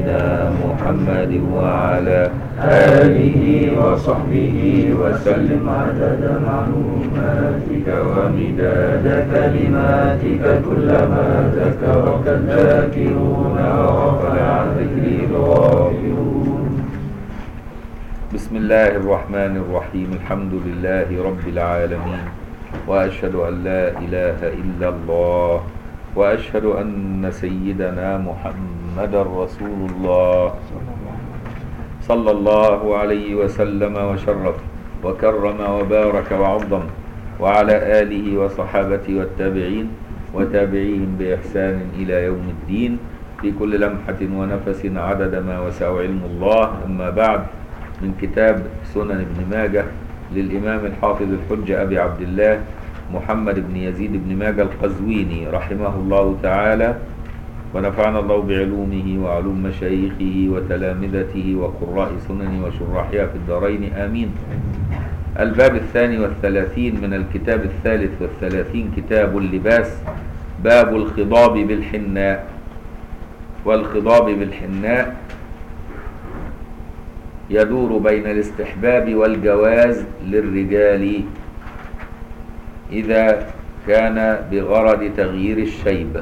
سيدنا محمد وعلى آله وصحبه وسلم عدد معلوماتك ومداد كلماتك كلما ذكرك الذاكرون وغفل عن ذكري الغافلون بسم الله الرحمن الرحيم الحمد لله رب العالمين وأشهد أن لا إله إلا الله وأشهد أن سيدنا محمد رسول الله صلى الله عليه وسلم وشرف وكرم وبارك وعظم وعلى آله وصحابته والتابعين وتابعيهم بإحسان إلى يوم الدين في كل لمحة ونفس عدد ما وسع علم الله أما بعد من كتاب سنن ابن ماجه للإمام الحافظ الحجة أبي عبد الله محمد بن يزيد بن ماجه القزويني رحمه الله تعالى ونفعنا الله بعلومه وعلوم مشايخه وتلامذته وقراء سننه وشراحها في الدارين آمين الباب الثاني والثلاثين من الكتاب الثالث والثلاثين كتاب اللباس باب الخضاب بالحناء والخضاب بالحناء يدور بين الاستحباب والجواز للرجال إذا كان بغرض تغيير الشيب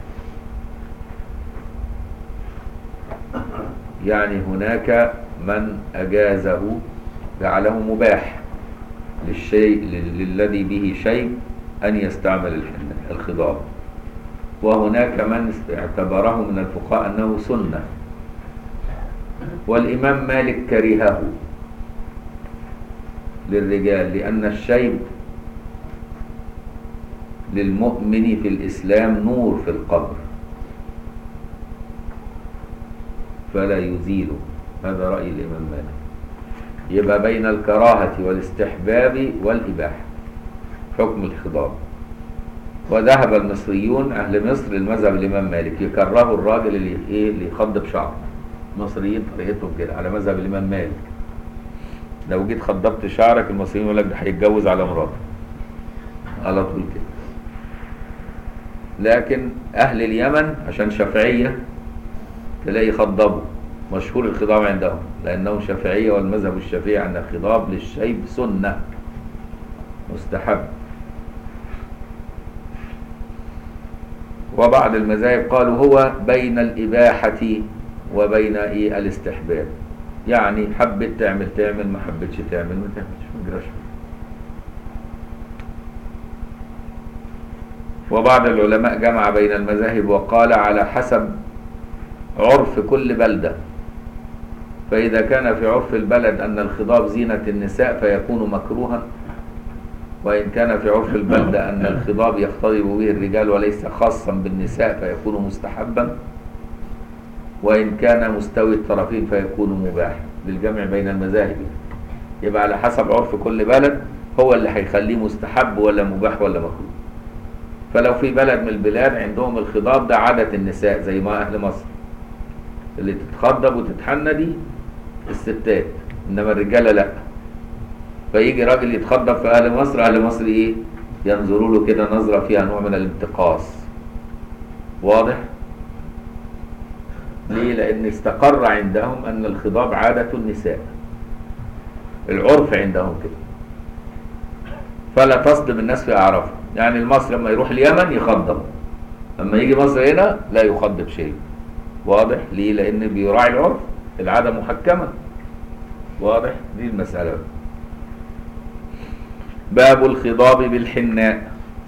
يعني هناك من أجازه جعله مباح للشيء للذي به شيء أن يستعمل الخضاب وهناك من اعتبره من الفقهاء أنه سنة والإمام مالك كرهه للرجال لأن الشيب للمؤمن في الإسلام نور في القبر فلا يزيله هذا رأي الإمام مالك يبقى بين الكراهة والاستحباب والإباحة حكم الخضاب وذهب المصريون أهل مصر للمذهب الإمام مالك يكرهوا الراجل اللي إيه اللي يخضب شعره المصريين طريقتهم كده على مذهب الإمام مالك لو جيت خضبت شعرك المصريين يقول لك ده هيتجوز على مراته على طول كده لكن أهل اليمن عشان شافعية تلاقي خضبوا مشهور الخضاب عندهم لأنهم شافعية والمذهب الشافعي أن الخضاب للشيب سنة مستحب وبعض المذاهب قالوا هو بين الإباحة وبين إيه الاستحباب يعني حبت تعمل تعمل ما حبتش تعمل ما تعملش ما جراش وبعض العلماء جمع بين المذاهب وقال على حسب عرف كل بلدة فإذا كان في عرف البلد أن الخضاب زينة النساء فيكون مكروها وإن كان في عرف البلدة أن الخضاب يختضب به الرجال وليس خاصا بالنساء فيكون مستحبا وإن كان مستوي الطرفين فيكون مباح للجمع بين المذاهب يبقى على حسب عرف كل بلد هو اللي هيخليه مستحب ولا مباح ولا مكروه فلو في بلد من البلاد عندهم الخضاب ده عادة النساء زي ما أهل مصر اللي تتخضب وتتحنى دي الستات إنما الرجالة لأ فيجي راجل يتخضب في أهل مصر أهل مصر إيه ينظروا له كده نظرة فيها نوع من الانتقاص واضح ليه لأن استقر عندهم أن الخضاب عادة النساء العرف عندهم كده فلا تصدم الناس في أعرافهم يعني المصري لما يروح اليمن يخضب لما يجي مصر هنا لا يخضب شيء واضح ليه لأن بيراعي العرف العادة محكمة واضح دي المسألة باب الخضاب بالحناء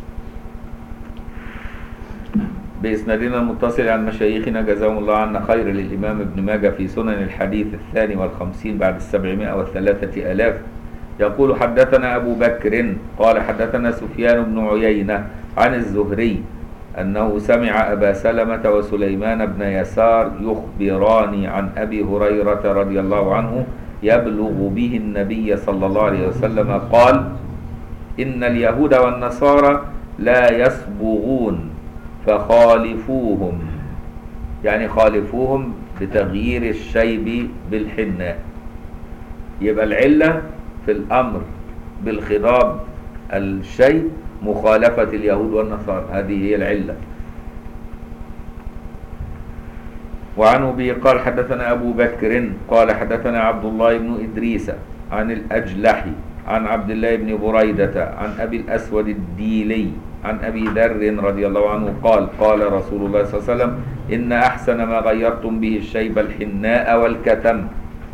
بإسنادنا المتصل عن مشايخنا جزاهم الله عنا خير للإمام ابن ماجه في سنن الحديث الثاني والخمسين بعد السبعمائة والثلاثة آلاف يقول حدثنا أبو بكر قال حدثنا سفيان بن عيينة عن الزهري أنه سمع أبا سلمة وسليمان بن يسار يخبران عن أبي هريرة رضي الله عنه يبلغ به النبي صلى الله عليه وسلم قال إن اليهود والنصارى لا يصبغون فخالفوهم يعني خالفوهم بتغيير الشيب بالحناء يبقى العلة في الأمر بالخضاب الشيب مخالفة اليهود والنصارى هذه هي العلة وعن أبي قال حدثنا أبو بكر قال حدثنا عبد الله بن إدريس عن الأجلح عن عبد الله بن بريدة عن أبي الأسود الديلي عن أبي ذر رضي الله عنه قال قال رسول الله صلى الله عليه وسلم إن أحسن ما غيرتم به الشيب الحناء والكتم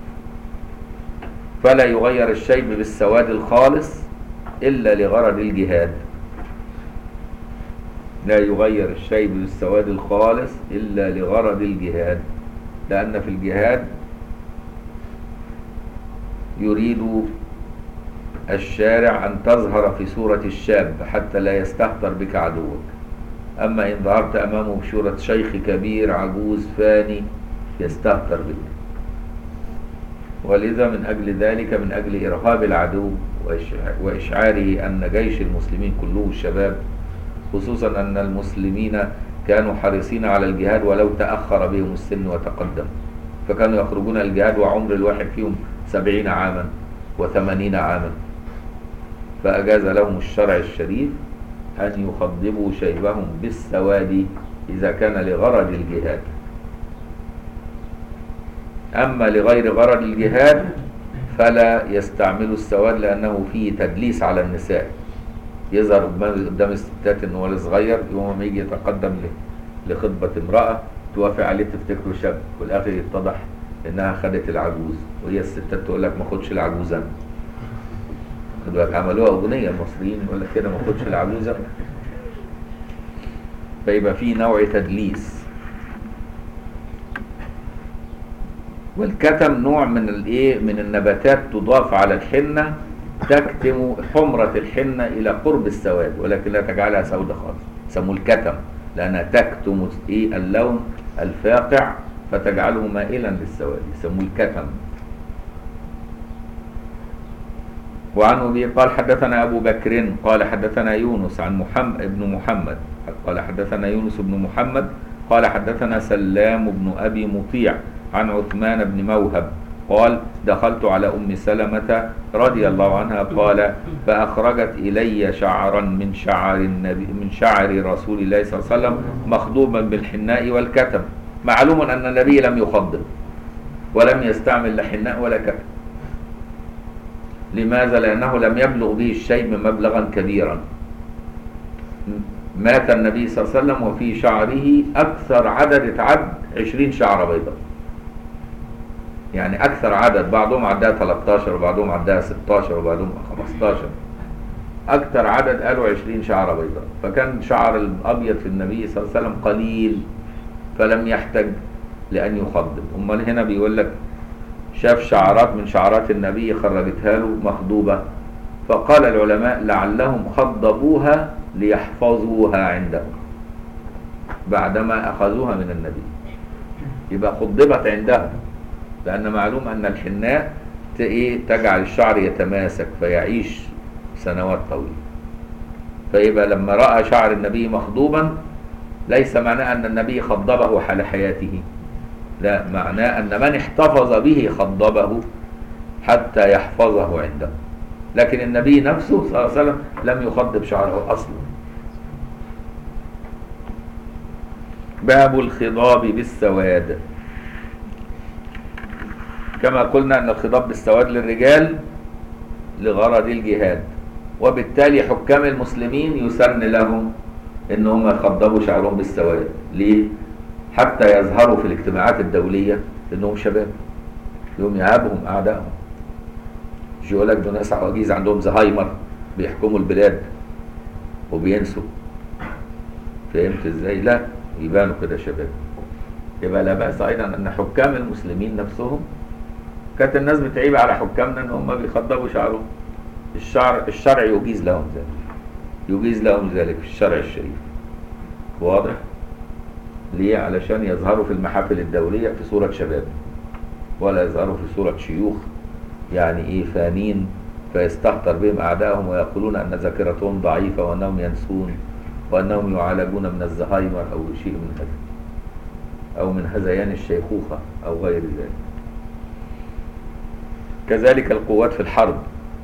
فلا يغير الشيب بالسواد الخالص إلا لغرض الجهاد لا يغير الشيب بالسواد الخالص إلا لغرض الجهاد لأن في الجهاد يريد الشارع أن تظهر في صورة الشاب حتى لا يستهتر بك عدوك أما إن ظهرت أمامه بصورة شيخ كبير عجوز فاني يستهتر بك ولذا من أجل ذلك من أجل إرهاب العدو وإشعاره أن جيش المسلمين كله الشباب خصوصا أن المسلمين كانوا حريصين على الجهاد ولو تأخر بهم السن وتقدم فكانوا يخرجون الجهاد وعمر الواحد فيهم سبعين عاما وثمانين عاما فأجاز لهم الشرع الشريف أن يخضبوا شيبهم بالسواد إذا كان لغرض الجهاد أما لغير غرض الجهاد فلا يستعملوا السواد لأنه فيه تدليس على النساء يظهر قدام الستات ان هو صغير يوم ما يجي يتقدم لخطبة امرأة توافق عليه تفتكره شاب والاخر يتضح انها خدت العجوز وهي الستات تقول لك ما خدش العجوزة خد بالك عملوها اغنية المصريين يقول لك كده ما خدش العجوزة فيبقى في نوع تدليس والكتم نوع من الايه من النباتات تضاف على الحنه تكتم حمرة الحنة إلى قرب السواد ولكن لا تجعلها سودة خالص يسموه الكتم لأنها تكتم إيه اللون الفاقع فتجعله مائلا للسواد يسموه الكتم وعن أبي قال حدثنا أبو بكر قال حدثنا يونس عن محمد ابن محمد قال حدثنا يونس بن محمد قال حدثنا سلام بن أبي مطيع عن عثمان بن موهب قال دخلت على أم سلمة رضي الله عنها قال فأخرجت إلي شعرا من شعر النبي من شعر رسول الله صلى الله عليه وسلم مخضوبا بالحناء والكتم معلوم أن النبي لم يخضب ولم يستعمل لا حناء ولا كتم لماذا؟ لأنه لم يبلغ به الشيب مبلغا كبيرا مات النبي صلى الله عليه وسلم وفي شعره أكثر عدد اتعد عشرين شعرة بيضاء يعني أكثر عدد بعضهم عدها 13 وبعضهم عدها 16 وبعضهم 15 أكثر عدد قالوا 20 شعرة بيضاء فكان شعر الأبيض في النبي صلى الله عليه وسلم قليل فلم يحتج لأن يخضب أمال هنا بيقول لك شاف شعرات من شعرات النبي خرجتها له مخضوبة فقال العلماء لعلهم خضبوها ليحفظوها عندهم بعدما أخذوها من النبي يبقى خضبت عندهم لأن معلوم أن الحناء تجعل الشعر يتماسك فيعيش سنوات طويلة فيبقى لما رأى شعر النبي مخضوبا ليس معناه أن النبي خضبه حال حياته لا معناه أن من احتفظ به خضبه حتى يحفظه عنده لكن النبي نفسه صلى الله عليه وسلم لم يخضب شعره أصلا باب الخضاب بالسواد كما قلنا أن الخضاب بالسواد للرجال لغرض الجهاد وبالتالي حكام المسلمين يسن لهم ان هم يخضبوا شعرهم بالسواد ليه حتى يظهروا في الاجتماعات الدولية انهم شباب يوم يهابهم اعدائهم مش يقول لك دول ناس عواجيز عندهم زهايمر بيحكموا البلاد وبينسوا فهمت ازاي لا يبانوا كده شباب يبقى لا بأس ايضا ان حكام المسلمين نفسهم كانت الناس بتعيب على حكامنا ان هم بيخضبوا شعرهم الشعر الشرع يجيز لهم ذلك يجيز لهم ذلك في الشرع الشريف واضح ليه علشان يظهروا في المحافل الدولية في صورة شباب ولا يظهروا في صورة شيوخ يعني ايه فانين فيستهتر بهم اعدائهم ويقولون ان ذاكرتهم ضعيفة وانهم ينسون وانهم يعالجون من الزهايمر او شيء من هذا او من هذيان الشيخوخة او غير ذلك كذلك القوات في الحرب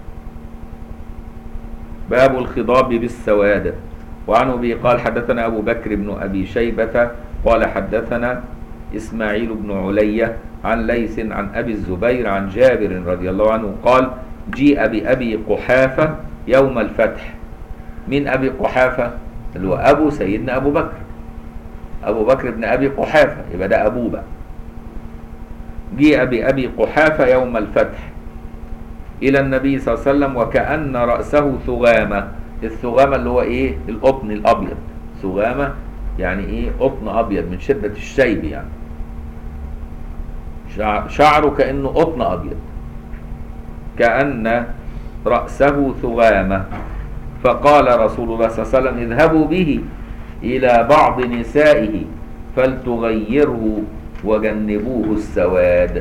باب الخضاب بالسواد وعن ابي قال حدثنا ابو بكر بن ابي شيبه قال حدثنا إسماعيل بن علية عن ليث عن أبي الزبير عن جابر رضي الله عنه قال جيء بأبي قحافة يوم الفتح من أبي قحافة اللي هو أبو سيدنا أبو بكر أبو بكر بن أبي قحافة يبقى ده أبوه بقى جيء بأبي قحافة يوم الفتح إلى النبي صلى الله عليه وسلم وكأن رأسه ثغامة الثغامة اللي هو إيه القطن الأبيض ثغامة يعني إيه قطن أبيض من شدة الشيب يعني شع- شعره كأنه قطن أبيض كأن رأسه ثغامة فقال رسول الله صلى الله عليه وسلم اذهبوا به إلى بعض نسائه فلتغيره وجنبوه السواد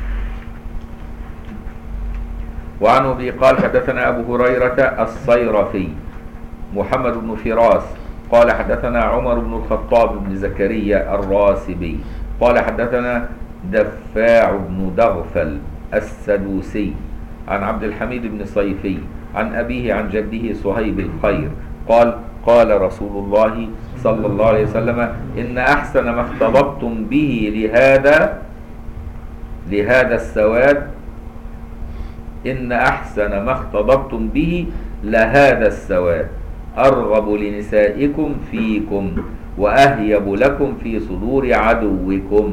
وعن ابي قال حدثنا ابو هريره الصيرفي محمد بن فراس قال حدثنا عمر بن الخطاب بن زكريا الراسبي قال حدثنا دفاع بن دغفل السدوسي عن عبد الحميد بن صيفي عن أبيه عن جده صهيب الخير قال قال رسول الله صلى الله عليه وسلم إن أحسن ما اختضبتم به لهذا لهذا السواد إن أحسن ما اختضبتم به لهذا السواد أرغب لنسائكم فيكم وأهيب لكم في صدور عدوكم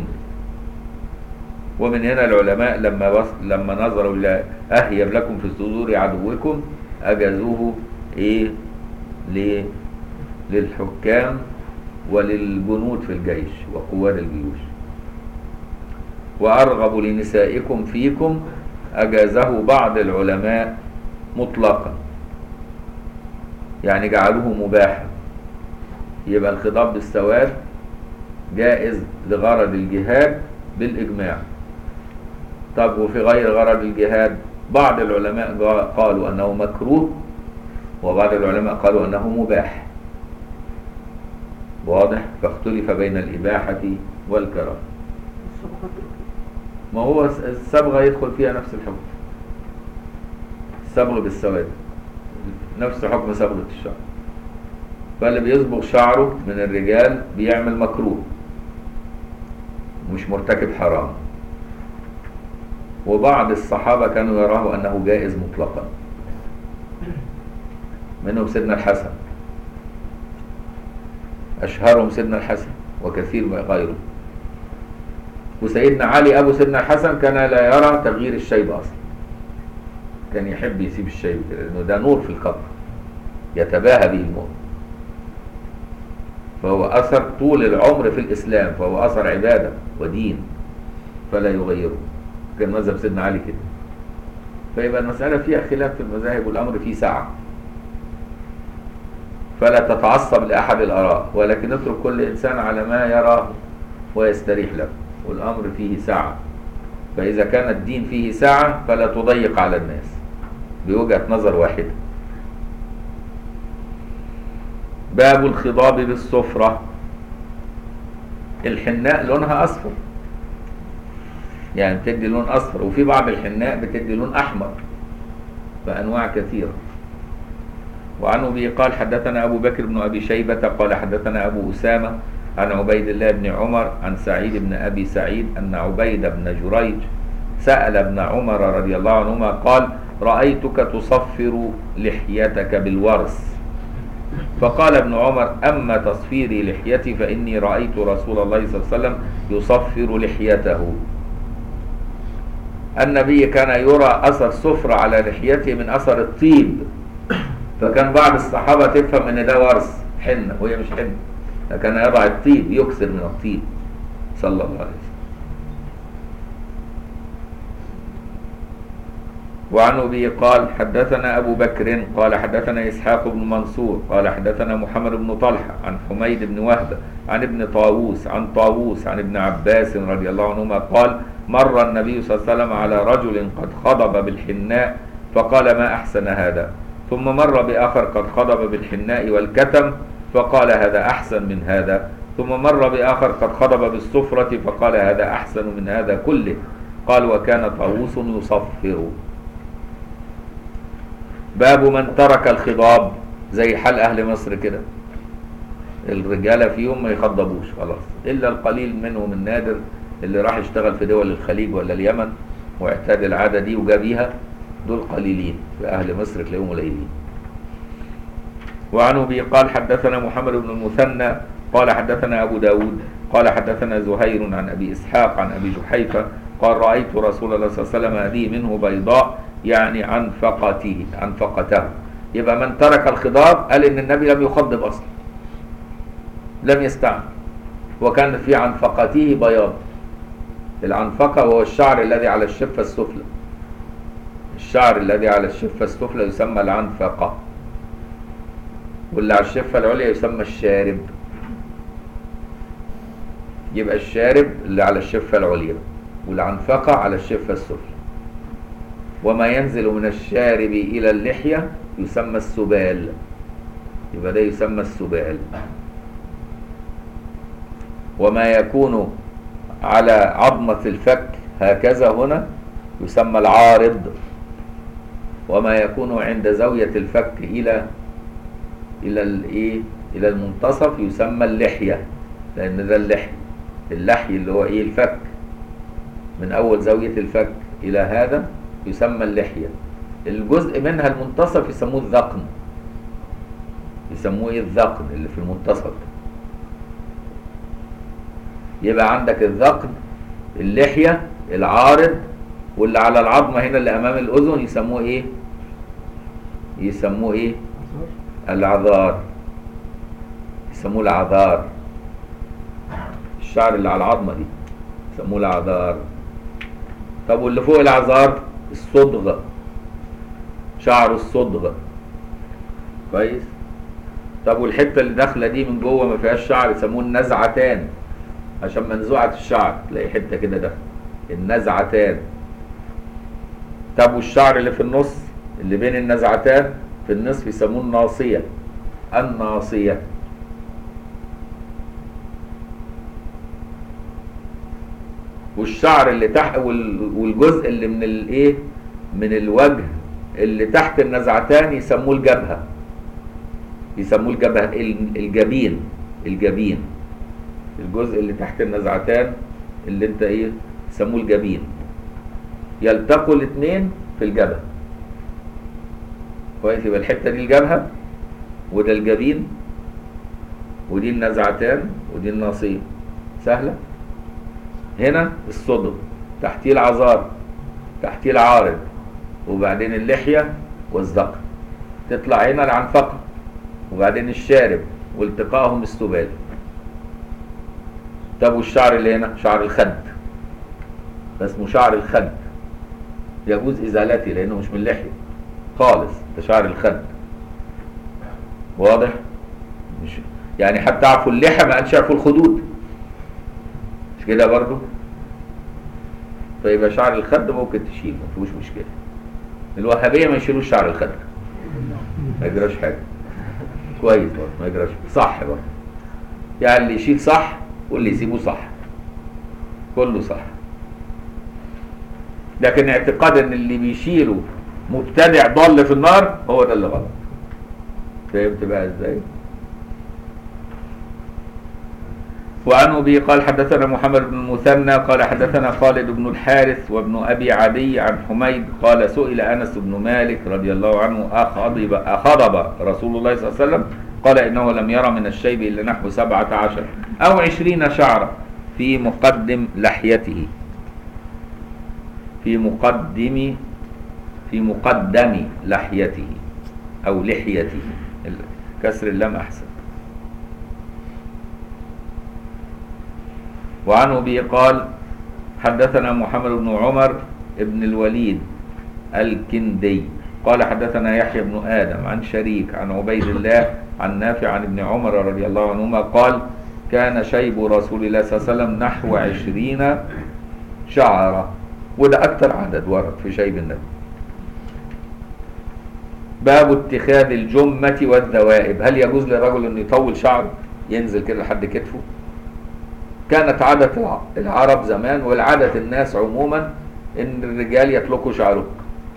ومن هنا العلماء لما وص... لما نظروا إلى أهيب لكم في صدور عدوكم أجازوه إيه ل... للحكام وللجنود في الجيش وقواد الجيوش وأرغب لنسائكم فيكم أجازه بعض العلماء مطلقا يعني جعلوه مباحا يبقى الخضاب بالسواد جائز لغرض الجهاد بالإجماع طب وفي غير غرض الجهاد بعض العلماء جا- قالوا أنه مكروه وبعض العلماء قالوا أنه مباح واضح فاختلف بين الإباحة والكراهة ما هو الس- الصبغة يدخل فيها نفس الحكم الصبغ بالسواد نفس حكم صبغة الشعر فاللي بيصبغ شعره من الرجال بيعمل مكروه مش مرتكب حرام وبعض الصحابة كانوا يراه أنه جائز مطلقا منهم سيدنا الحسن أشهرهم سيدنا الحسن وكثير من غيره وسيدنا علي أبو سيدنا الحسن كان لا يرى تغيير الشيب أصلا كان يحب يسيب الشيب كده لأنه ده نور في القبر يتباهى به المؤمن فهو أثر طول العمر في الإسلام فهو أثر عبادة ودين فلا يغيره كان مذهب سيدنا علي كده فيبقى المسألة فيها خلاف في المذاهب والأمر فيه سعة فلا تتعصب لأحد الآراء ولكن اترك كل إنسان على ما يراه ويستريح له والأمر فيه سعة فإذا كان الدين فيه سعة فلا تضيق على الناس بوجهة نظر واحدة باب الخضاب بالصفرة الحناء لونها أصفر يعني بتدي لون أصفر وفي بعض الحناء بتدي لون أحمر فأنواع كثيرة وعن أبي قال حدثنا أبو بكر بن أبي شيبة قال حدثنا أبو أسامة عن عبيد الله بن عمر عن سعيد بن أبي سعيد أن عبيد بن جريج سأل ابن عمر رضي الله عنهما قال رأيتك تصفر لحيتك بالورس فقال ابن عمر أما تصفيري لحيتي فإني رأيت رسول الله صلى الله عليه وسلم يصفر لحيته النبي كان يرى أثر صفر على لحيته من أثر الطيب فكان بعض الصحابة تفهم ان ده ورث حنة وهي مش حنة فكان يضع الطيب يكثر من الطيب صلى الله عليه وسلم وعن أبي قال حدثنا أبو بكر قال حدثنا إسحاق بن منصور قال حدثنا محمد بن طلحة عن حميد بن وهب عن ابن طاووس عن طاووس عن ابن عباس رضي الله عنهما قال مر النبي صلى الله عليه وسلم على رجل قد خضب بالحناء فقال ما أحسن هذا ثم مر بآخر قد خضب بالحناء والكتم فقال هذا أحسن من هذا ثم مر بآخر قد خضب بالصفرة فقال هذا أحسن من هذا كله قال وكان طاووس يصفر باب من ترك الخضاب زي حال أهل مصر كده الرجاله فيهم ما يخضبوش خلاص الا القليل منهم النادر اللي راح يشتغل في دول الخليج ولا اليمن واعتاد العاده دي وجابيها دول قليلين في اهل مصر تلاقيهم قليلين وعن ابي قال حدثنا محمد بن المثنى قال حدثنا ابو داود قال حدثنا زهير عن ابي اسحاق عن ابي جحيفه قال رايت رسول الله صلى الله عليه وسلم هذه منه بيضاء يعني عن فقته عن فقته يبقى من ترك الخضاب قال ان النبي لم يخضب اصلا لم يستعمل وكان في عنفقته بياض العنفقه هو الشعر الذي على الشفه السفلى الشعر الذي على الشفه السفلى يسمى العنفقه واللي على الشفه العليا يسمى الشارب يبقى الشارب اللي على الشفه العليا والعنفقه على الشفه السفلى وما ينزل من الشارب الى اللحيه يسمى السبال يبقى ده يسمى السبال وما يكون على عظمة الفك هكذا هنا يسمى العارض وما يكون عند زاوية الفك إلى إلى الإيه إلى المنتصف يسمى اللحية لأن ده اللحي اللحي اللي هو إيه الفك من أول زاوية الفك إلى هذا يسمى اللحية الجزء منها المنتصف يسموه الذقن يسموه ايه الذقن اللي في المنتصف يبقى عندك الذقن اللحية العارض واللي على العظمة هنا اللي أمام الأذن يسموه إيه؟ يسموه إيه؟ العذار يسموه العذار الشعر اللي على العظمة دي يسموه العذار طب واللي فوق العذار الصدغ شعر الصدغ كويس طب والحته اللي داخله دي من جوه ما فيهاش شعر يسموه النزعتان عشان منزوعه الشعر تلاقي حته كده داخله النزعتان طب والشعر اللي في النص اللي بين النزعتان في النصف يسموه الناصيه الناصيه والشعر اللي تحت والجزء اللي من الايه من الوجه اللي تحت النزعتان يسموه الجبهه يسموه الجبهه الجبين الجبين الجزء اللي تحت النزعتان اللي انت ايه يسموه الجبين يلتقوا الاثنين في الجبهه كويس يبقى الحته دي الجبهه وده الجبين ودي النزعتان ودي الناصيه سهله هنا الصدر تحتيه العذار تحتيه العارض وبعدين اللحيه والذقن تطلع هنا العنفقه وبعدين الشارب والتقائهم السبال طب والشعر اللي هنا شعر الخد ده اسمه شعر الخد يجوز ازالته لانه مش من اللحيه خالص ده شعر الخد واضح مش يعني حتى عفوا اللحى ما قالش عفوا الخدود مش كده برضو فيبقى شعر الخد ممكن تشيل ما فيهوش مشكله الوهابيه ما يشيلوش شعر الخد ما يجراش حاجه كويس برضه ما يجراش صح برضه يعني اللي يشيل صح واللي يسيبه صح كله صح لكن اعتقاد ان اللي بيشيله مبتدع ضال في النار هو ده اللي غلط فهمت بقى ازاي وعن ابي قال حدثنا محمد بن المثنى قال حدثنا خالد بن الحارث وابن ابي عدي عن حميد قال سئل انس بن مالك رضي الله عنه اخضب اخضب رسول الله صلى الله عليه وسلم قال انه لم يرى من الشيب الا نحو سبعة عشر او عشرين شعرة في مقدم لحيته في مقدم في مقدم لحيته او لحيته كسر اللام احسن وعن ابي قال حدثنا محمد بن عمر بن الوليد الكندي قال حدثنا يحيى بن ادم عن شريك عن عبيد الله عن نافع عن ابن عمر رضي الله عنهما قال كان شيب رسول الله صلى الله عليه وسلم نحو عشرين شعرة وده أكثر عدد ورد في شيب النبي باب اتخاذ الجمة والذوائب هل يجوز للرجل أن يطول شعره ينزل كده لحد كتفه كانت عادة العرب زمان والعادة الناس عموما ان الرجال يطلقوا شعرهم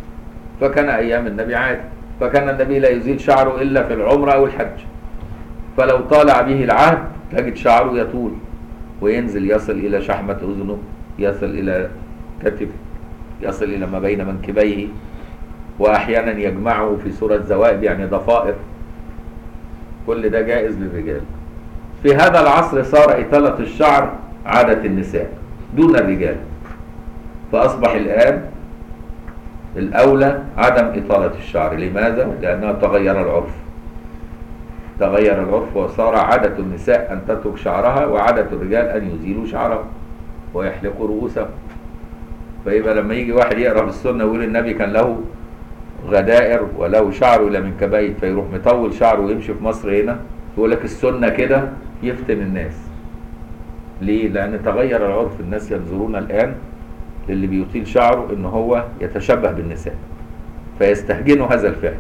فكان ايام النبي عادي فكان النبي لا يزيل شعره الا في العمرة او الحج فلو طالع به العهد تجد شعره يطول وينزل يصل إلى شحمة أذنه يصل إلى كتفه يصل إلى ما بين منكبيه وأحيانا يجمعه في صورة زوائد يعني ضفائر كل ده جائز للرجال في هذا العصر صار إطالة الشعر عادة النساء دون الرجال فأصبح الآن الأولى عدم إطالة الشعر لماذا؟ لأنه تغير العرف تغير العرف وصار عادة النساء أن تترك شعرها وعادة الرجال أن يزيلوا شعرهم ويحلقوا رؤوسهم فيبقى لما يجي واحد يقرأ في السنة ويقول النبي كان له غدائر وله شعر إلى من كبيه فيروح مطول شعره ويمشي في مصر هنا يقول لك السنة كده يفتن الناس ليه؟ لأن تغير العرف الناس ينظرون الآن للي بيطيل شعره إن هو يتشبه بالنساء فيستهجنوا هذا الفعل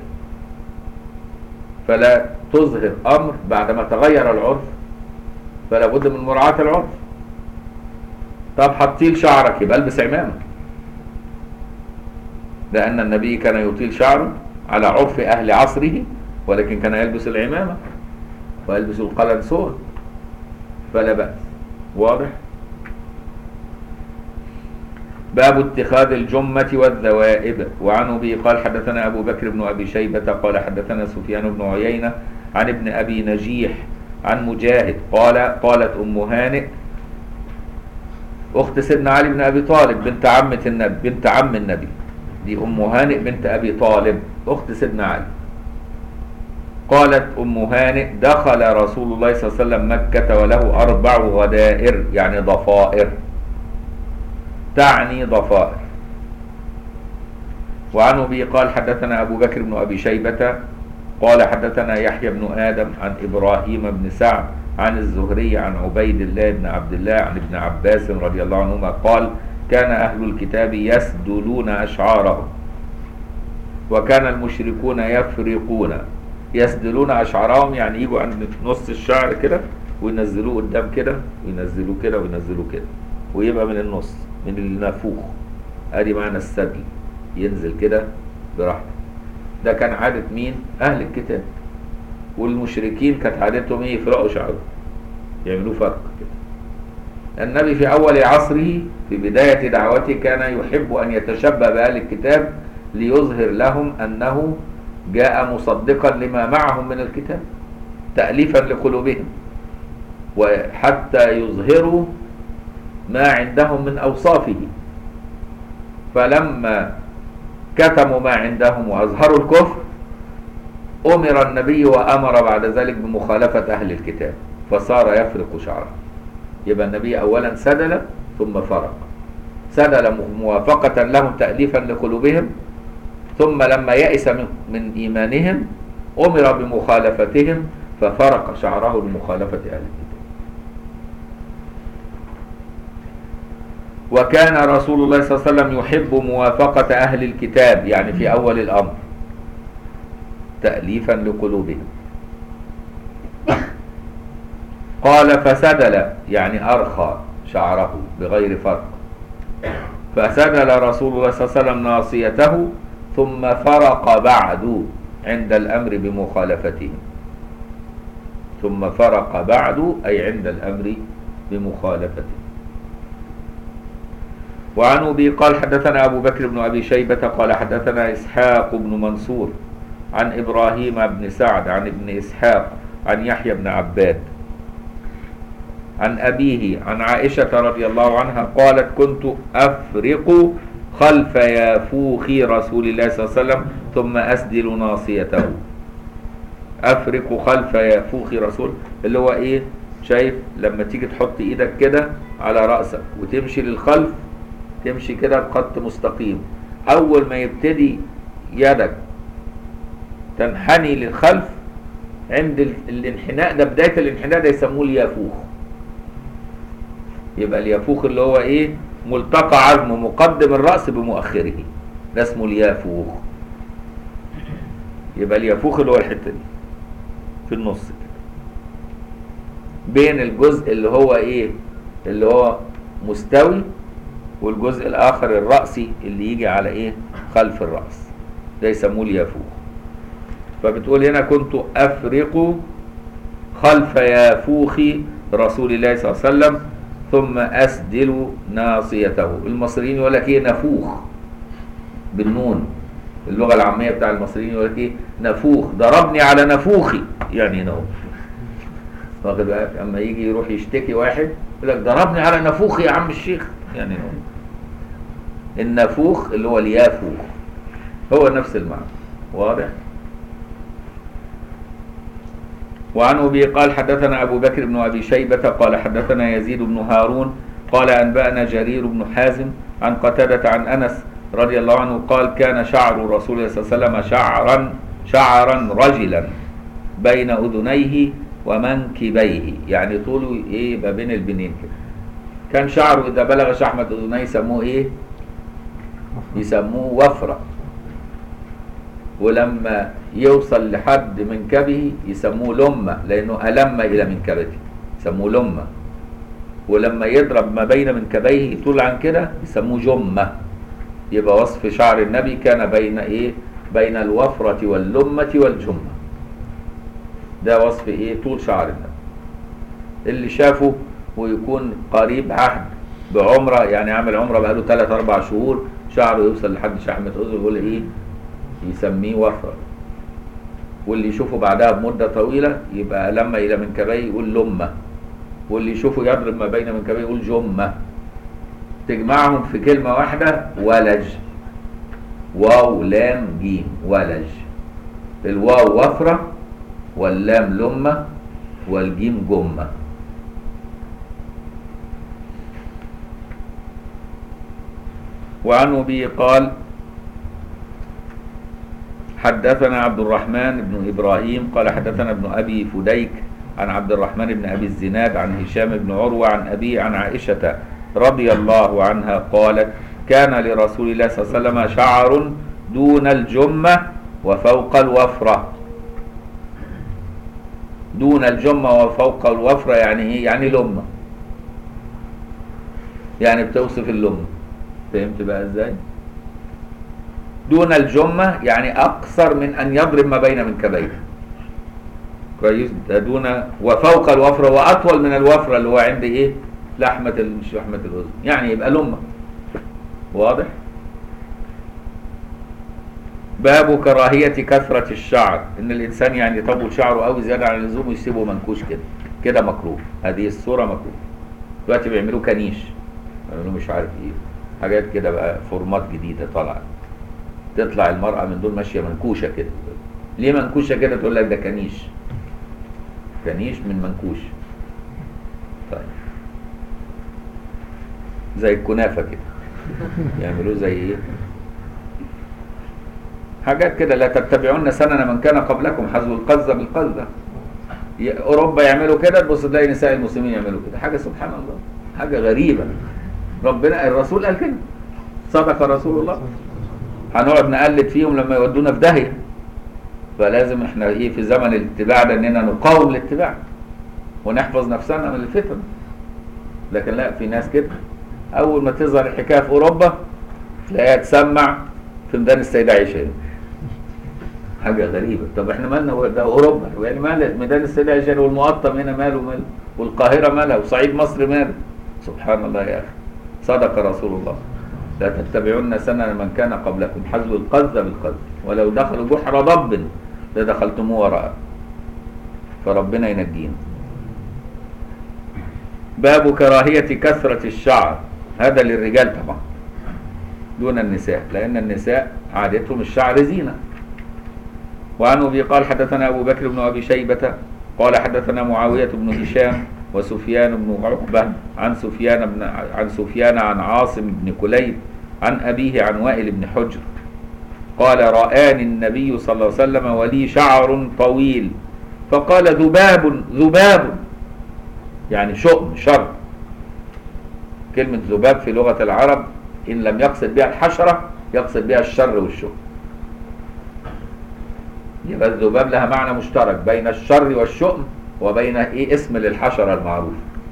فلا تظهر أمر بعدما تغير العرف فلا بد من مراعاة العرف طب هتطيل شعرك يبقى البس عمامة لأن النبي كان يطيل شعره على عرف أهل عصره ولكن كان يلبس العمامة ويلبس القلنسون فلا بأس واضح باب اتخاذ الجمة والذوائب وعن أبي قال حدثنا أبو بكر بن أبي شيبة قال حدثنا سفيان بن عيينة عن ابن أبي نجيح عن مجاهد قال قالت أم هانئ أخت سيدنا علي بن أبي طالب بنت عمة النبي بنت عم النبي دي أم هانئ بنت أبي طالب أخت سيدنا علي قالت أم هانئ دخل رسول الله صلى الله عليه وسلم مكة وله أربع غدائر يعني ضفائر تعني ضفائر وعن أبي قال حدثنا أبو بكر بن أبي شيبة قال حدثنا يحيى بن آدم عن إبراهيم بن سعد عن الزهري عن عبيد الله بن عبد الله عن ابن عباس رضي الله عنهما قال كان أهل الكتاب يسدلون أشعارهم وكان المشركون يفرقون يسدلون أشعارهم يعني يجوا عند نص الشعر كده وينزلوه قدام كده وينزلوه كده وينزلوه كده ويبقى من النص من النافوخ ادي معنى السدل ينزل كده براحته ده كان عادة مين اهل الكتاب والمشركين كانت عادتهم ايه يفرقوا شعرهم يعملوه فرق كده النبي في اول عصره في بداية دعوته كان يحب ان يتشبه باهل الكتاب ليظهر لهم انه جاء مصدقا لما معهم من الكتاب تأليفا لقلوبهم وحتى يظهروا ما عندهم من أوصافه فلما كتموا ما عندهم وأظهروا الكفر أمر النبي وأمر بعد ذلك بمخالفة أهل الكتاب فصار يفرق شعره يبقى النبي أولا سدل ثم فرق سدل موافقة لهم تأليفا لقلوبهم ثم لما يئس من, من إيمانهم أمر بمخالفتهم ففرق شعره لمخالفة أهل الكتاب وكان رسول الله صلى الله عليه وسلم يحب موافقة أهل الكتاب يعني في أول الأمر تأليفا لقلوبهم قال فسدل يعني أرخى شعره بغير فرق فسدل رسول الله صلى الله عليه وسلم ناصيته ثم فرق بعد عند الأمر بمخالفتهم ثم فرق بعد أي عند الأمر بمخالفتهم وعن أبي قال حدثنا أبو بكر بن أبي شيبة قال حدثنا إسحاق بن منصور عن إبراهيم بن سعد عن ابن إسحاق عن يحيى بن عباد عن أبيه عن عائشة رضي الله عنها قالت كنت أفرق خلف يافوخ رسول الله صلى الله عليه وسلم ثم أسدل ناصيته أفرق خلف يافوخ رسول اللي هو إيه شايف لما تيجي تحط إيدك كده على رأسك وتمشي للخلف تمشي كده بخط مستقيم أول ما يبتدي يدك تنحني للخلف عند ال- الانحناء ده بداية الانحناء ده يسموه اليافوخ يبقى اليافوخ اللي هو ايه ملتقى عظم مقدم الرأس بمؤخره ده اسمه اليافوخ يبقى اليافوخ اللي هو الحتة دي في النص كده بين الجزء اللي هو ايه اللي هو مستوي والجزء الاخر الرأسي اللي يجي على ايه خلف الرأس ده يسموه اليافوخ فبتقول هنا كنت افرق خلف يافوخ رسول الله صلى الله عليه وسلم ثم أسدل ناصيته المصريين يقول لك إيه نفوخ بالنون اللغة العامية بتاع المصريين يقول لك إيه نفوخ ضربني على نفوخي يعني نو واخد بالك اما يجي يروح يشتكي واحد يقول لك ضربني على نفوخي يا عم الشيخ يعني نو النفوخ اللي هو اليافوخ هو نفس المعنى واضح وعن أبي قال حدثنا أبو بكر بن أبي شيبة قال حدثنا يزيد بن هارون قال أنبأنا جرير بن حازم عن قتادة عن أنس رضي الله عنه قال كان شعر رسول الله صلى الله عليه وسلم شعرا شعرا رجلا بين أذنيه ومنكبيه يعني طوله إيه ما بين البنين كده كان شعره إذا بلغ شحمة أذنيه يسموه إيه يسموه وفرة ولما يوصل لحد منكبه يسموه لمة لأنه ألم إلى منكبته يسموه لمة ولما يضرب ما بين منكبيه طول عن كده يسموه جمة يبقى وصف شعر النبي كان بين إيه بين الوفرة واللمة والجمة ده وصف إيه طول شعر النبي اللي شافه ويكون قريب عهد بعمرة يعني عامل عمرة بقاله 3 4 شهور شعره يوصل لحد شحمة أذن يقول إيه يسميه وفرة واللي يشوفه بعدها بمدة طويلة يبقى لما إلى منكبيه يقول لمة واللي يشوفه يضرب ما بين منكبيه يقول جمة تجمعهم في كلمة واحدة ولج واو لام جيم ولج الواو وفرة واللام لمة والجيم جمة وعن أبي قال حدثنا عبد الرحمن بن إبراهيم قال حدثنا ابن أبي فديك عن عبد الرحمن بن أبي الزناد عن هشام بن عروة عن أبي عن عائشة رضي الله عنها قالت كان لرسول الله صلى الله عليه وسلم شعر دون الجمة وفوق الوفرة دون الجمة وفوق الوفرة يعني ايه يعني لمة يعني بتوصف اللمة فهمت بقى ازاي دون الجمة يعني أقصر من أن يضرب ما بين منكبيه كويس ده دون وفوق الوفرة وأطول من الوفرة اللي هو عند إيه لحمة ال- مش لحمة الأذن يعني يبقى لمة واضح باب كراهية كثرة الشعر إن الإنسان يعني يطول شعره قوي زيادة عن اللزوم ويسيبه منكوش كده كده مكروه هذه الصورة مكروه دلوقتي بيعملوا كنيش بيعملوا مش عارف إيه حاجات كده بقى فورمات جديدة طالعة تطلع المرأة من دول ماشية منكوشة كده ليه منكوشة كده تقول لك ده كنيش كنيش من منكوش طيب زي الكنافة كده يعملوه زي ايه حاجات كده لا تتبعون سنن من كان قبلكم حذو القذة بالقذة ي- اوروبا يعملوا كده تبص تلاقي نساء المسلمين يعملوا كده حاجه سبحان الله حاجه غريبه ربنا الرسول قال كده صدق رسول الله هنقعد نقلد فيهم لما يودونا في داهيه فلازم احنا ايه في زمن الاتباع ده اننا نقاوم الاتباع ونحفظ نفسنا من الفتن لكن لا في ناس كده اول ما تظهر الحكايه في اوروبا تلاقيها تسمع في ميدان السيده عائشه حاجه غريبه طب احنا مالنا هو ده اوروبا يعني مال ميدان السيده عائشه والمقطم هنا ماله ماله والقاهره مالها وصعيد مصر ماله سبحان الله يا اخي صدق رسول الله لا تتبعون سنن من كان قبلكم حذو القذ بالقذ ولو دخلوا جحر ضب لدخلتموه وراءه فربنا ينجينا باب كراهية كثرة الشعر هذا للرجال طبعا دون النساء لأن النساء عادتهم الشعر زينة وعن أبي قال حدثنا أبو بكر بن أبي شيبة قال حدثنا معاوية بن هشام وسفيان بن عقبة عن سفيان بن عن سفيان عن عاصم بن كليب عن أبيه عن وائل بن حجر قال رآني النبي صلى الله عليه وسلم ولي شعر طويل فقال ذباب ذباب يعني شؤم شر كلمة ذباب في لغة العرب إن لم يقصد بها الحشرة يقصد بها الشر والشؤم يبقى الذباب لها معنى مشترك بين الشر والشؤم وبين ايه اسم للحشرة المعروف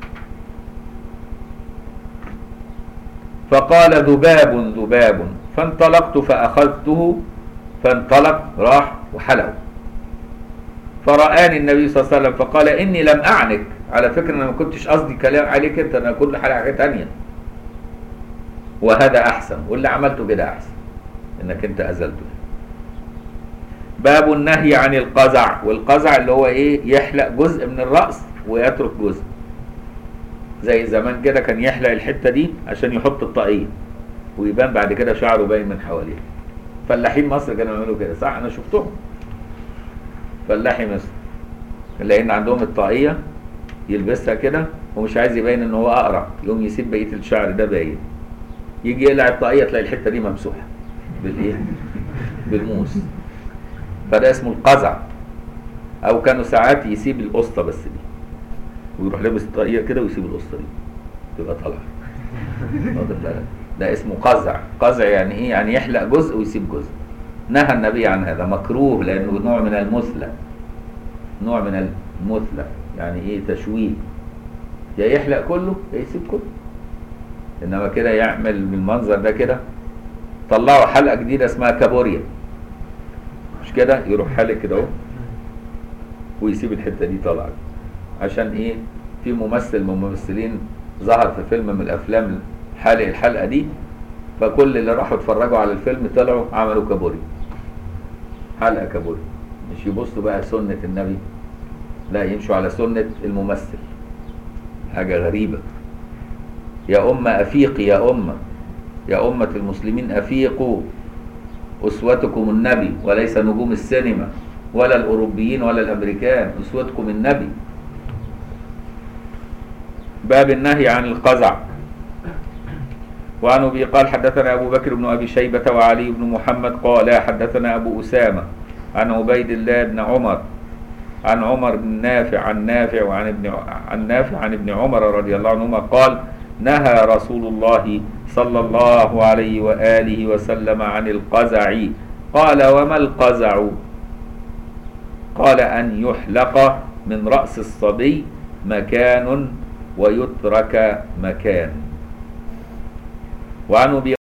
فقال ذباب ذباب فانطلقت فأخذته فانطلق راح وحلو فرآني النبي صلى الله عليه وسلم فقال إني لم أعنك على فكرة أنا ما كنتش قصدي كلام عليك أنت أنا كل حاجة حاجة تانية وهذا أحسن واللي عملته كده أحسن إنك أنت أزلته باب النهي عن القزع والقزع اللي هو إيه يحلق جزء من الرأس ويترك جزء زي زمان كده كان يحلق الحتة دي عشان يحط الطاقية ويبان بعد كده شعره باين من حواليه فلاحين مصر كانوا يعملوا كده صح انا شفتهم فلاحي مصر لان عندهم الطاقيه يلبسها كده ومش عايز يبين ان هو اقرع يقوم يسيب بقيه الشعر ده باين يجي يقلع الطاقيه تلاقي الحته دي ممسوحه بالايه بالموس فده اسمه القزع او كانوا ساعات يسيب القسطه بس دي ويروح لابس الطاقيه كده ويسيب القسطه دي تبقى طالعه واخد بالك ده اسمه قزع قزع يعني ايه يعني يحلق جزء ويسيب جزء نهى النبي عن هذا مكروه لانه نوع من المثلى نوع من المثلى يعني ايه تشويه يا يحلق كله يا يسيب كله انما كده يعمل بالمنظر ده كده طلعوا حلقه جديده اسمها كابوريا مش كده يروح حالق كده اهو ويسيب الحته دي طالعه عشان ايه في ممثل من الممثلين ظهر في فيلم من الافلام حالق الحلقه دي فكل اللي راحوا اتفرجوا على الفيلم طلعوا عملوا كابوري حلقه كابوري مش يبصوا بقى سنه النبي لا يمشوا على سنه الممثل حاجه غريبه يا أمة أفيقي يا أمة يا أمة المسلمين أفيقوا أسوتكم النبي وليس نجوم السينما ولا الأوروبيين ولا الأمريكان أسوتكم النبي باب النهي عن القزع وعن ابي قال حدثنا ابو بكر بن ابي شيبه وعلي بن محمد قال حدثنا ابو اسامه عن عبيد الله بن عمر عن عمر بن نافع عن نافع وعن ابن عن نافع عن ابن عمر رضي الله عنهما قال نهى رسول الله صلى الله عليه واله وسلم عن القزع قال وما القزع قال ان يحلق من راس الصبي مكان ويترك مكان وعن ابي